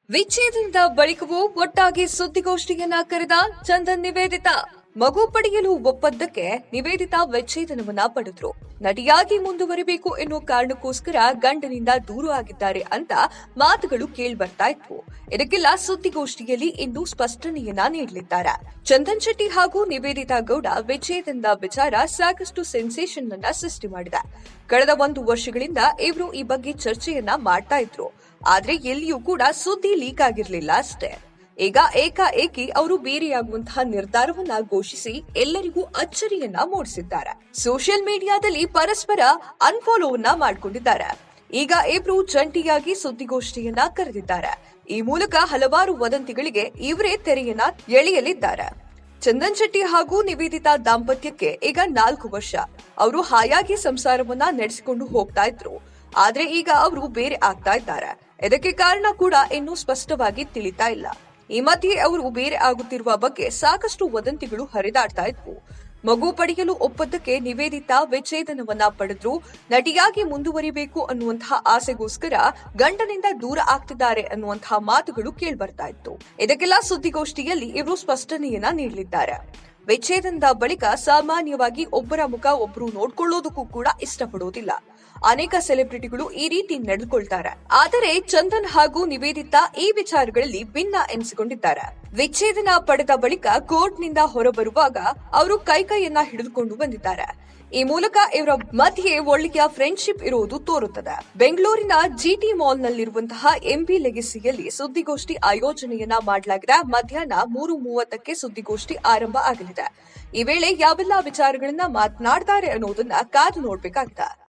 ವಿಚ್ಛೇದನದ ಬಳಿಕವೂ ಒಟ್ಟಾಗಿ ಸುದ್ದಿಗೋಷ್ಠಿಯನ್ನ ಕರೆದ ಚಂದನ್ ನಿವೇದಿತಾ ಮಗು ಪಡೆಯಲು ಒಪ್ಪದ್ದಕ್ಕೆ ನಿವೇದಿತಾ ವಿಚ್ಛೇದನವನ್ನ ಪಡೆದ್ರು ನಟಿಯಾಗಿ ಮುಂದುವರಿಬೇಕು ಎನ್ನುವ ಕಾರಣಕ್ಕೋಸ್ಕರ ಗಂಡನಿಂದ ದೂರ ಆಗಿದ್ದಾರೆ ಅಂತ ಮಾತುಗಳು ಕೇಳ್ಬರ್ತಾ ಇದ್ವು ಇದಕ್ಕೆಲ್ಲ ಸುದ್ದಿಗೋಷ್ಠಿಯಲ್ಲಿ ಇಂದು ಸ್ಪಷ್ಟನೆಯನ್ನ ನೀಡಲಿದ್ದಾರೆ ಚಂದನ್ ಶೆಟ್ಟಿ ಹಾಗೂ ನಿವೇದಿತಾ ಗೌಡ ವಿಚ್ಛೇದನದ ವಿಚಾರ ಸಾಕಷ್ಟು ಸೆನ್ಸೇಷನ್ ಅನ್ನ ಸೃಷ್ಟಿ ಮಾಡಿದೆ ಕಳೆದ ಒಂದು ವರ್ಷಗಳಿಂದ ಇವರು ಈ ಬಗ್ಗೆ ಚರ್ಚೆಯನ್ನ ಮಾಡ್ತಾ ಇದ್ರು ಆದ್ರೆ ಎಲ್ಲಿಯೂ ಕೂಡ ಸುದ್ದಿ ಲೀಕ್ ಆಗಿರ್ಲಿಲ್ಲ ಅಷ್ಟೇ ಈಗ ಏಕಾಏಕಿ ಅವರು ಬೇರೆಯಾಗುವಂತಹ ನಿರ್ಧಾರವನ್ನ ಘೋಷಿಸಿ ಎಲ್ಲರಿಗೂ ಅಚ್ಚರಿಯನ್ನ ಮೂಡಿಸಿದ್ದಾರೆ ಸೋಷಿಯಲ್ ಮೀಡಿಯಾದಲ್ಲಿ ಪರಸ್ಪರ ಅನ್ಫಾಲೋವನ್ನ ಮಾಡಿಕೊಂಡಿದ್ದಾರೆ ಈಗ ಇಬ್ರು ಜಂಟಿಯಾಗಿ ಸುದ್ದಿಗೋಷ್ಠಿಯನ್ನ ಕರೆದಿದ್ದಾರೆ ಈ ಮೂಲಕ ಹಲವಾರು ವದಂತಿಗಳಿಗೆ ಇವರೇ ತೆರೆಯನ್ನ ಎಳೆಯಲಿದ್ದಾರೆ ಚಂದನ್ ಶೆಟ್ಟಿ ಹಾಗೂ ನಿವೇದಿತಾ ದಾಂಪತ್ಯಕ್ಕೆ ಈಗ ನಾಲ್ಕು ವರ್ಷ ಅವರು ಹಾಯಾಗಿ ಸಂಸಾರವನ್ನ ನಡೆಸಿಕೊಂಡು ಹೋಗ್ತಾ ಇದ್ರು ಆದ್ರೆ ಈಗ ಅವರು ಬೇರೆ ಆಗ್ತಾ ಇದ್ದಾರೆ ಇದಕ್ಕೆ ಕಾರಣ ಕೂಡ ಇನ್ನೂ ಸ್ಪಷ್ಟವಾಗಿ ತಿಳಿತಾ ಇಲ್ಲ ಈ ಮಧ್ಯೆ ಅವರು ಬೇರೆ ಆಗುತ್ತಿರುವ ಬಗ್ಗೆ ಸಾಕಷ್ಟು ವದಂತಿಗಳು ಹರಿದಾಡ್ತಾ ಇದ್ವು ಮಗು ಪಡೆಯಲು ಒಪ್ಪದ್ದಕ್ಕೆ ನಿವೇದಿತಾ ವಿಚ್ಛೇದನವನ್ನ ಪಡೆದ್ರು ನಟಿಯಾಗಿ ಮುಂದುವರಿಬೇಕು ಅನ್ನುವಂತಹ ಆಸೆಗೋಸ್ಕರ ಗಂಡನಿಂದ ದೂರ ಆಗ್ತಿದ್ದಾರೆ ಅನ್ನುವಂತಹ ಮಾತುಗಳು ಕೇಳ್ಬರ್ತಾ ಇತ್ತು ಇದಕ್ಕೆಲ್ಲ ಸುದ್ದಿಗೋಷ್ಠಿಯಲ್ಲಿ ಇವರು ಸ್ಪಷ್ಟನೆಯನ್ನ ನೀಡಲಿದ್ದಾರೆ ವಿಚ್ಛೇದನದ ಬಳಿಕ ಸಾಮಾನ್ಯವಾಗಿ ಒಬ್ಬರ ಮುಖ ಒಬ್ಬರು ನೋಡ್ಕೊಳ್ಳೋದಕ್ಕೂ ಕೂಡ ಇಷ್ಟಪಡೋದಿಲ್ಲ ಅನೇಕ ಸೆಲೆಬ್ರಿಟಿಗಳು ಈ ರೀತಿ ನಡೆದುಕೊಳ್ತಾರೆ ಆದರೆ ಚಂದನ್ ಹಾಗೂ ನಿವೇದಿತಾ ಈ ವಿಚಾರಗಳಲ್ಲಿ ಭಿನ್ನ ಎನಿಸಿಕೊಂಡಿದ್ದಾರೆ ವಿಚ್ಛೇದನ ಪಡೆದ ಬಳಿಕ ಕೋರ್ಟ್ನಿಂದ ಹೊರಬರುವಾಗ ಅವರು ಕೈಕೈಯನ್ನ ಹಿಡಿದುಕೊಂಡು ಬಂದಿದ್ದಾರೆ ಈ ಮೂಲಕ ಇವರ ಮಧ್ಯೆ ಒಳ್ಳೆಯ ಫ್ರೆಂಡ್ಶಿಪ್ ಇರುವುದು ತೋರುತ್ತದೆ ಬೆಂಗಳೂರಿನ ಜಿಟಿ ಮಾಲ್ನಲ್ಲಿರುವಂತಹ ಎಂಬಿ ಲೆಗೆಸಿಯಲ್ಲಿ ಸುದ್ದಿಗೋಷ್ಠಿ ಆಯೋಜನೆಯನ್ನ ಮಾಡಲಾಗಿದೆ ಮಧ್ಯಾಹ್ನ ಮೂರು ಮೂವತ್ತಕ್ಕೆ ಸುದ್ದಿಗೋಷ್ಠಿ ಆರಂಭ ಆಗಲಿದೆ ಈ ವೇಳೆ ಯಾವೆಲ್ಲಾ ವಿಚಾರಗಳನ್ನ ಮಾತನಾಡ್ತಾರೆ ಅನ್ನೋದನ್ನ ಕಾದು ನೋಡ್ಬೇಕಾಗಿದೆ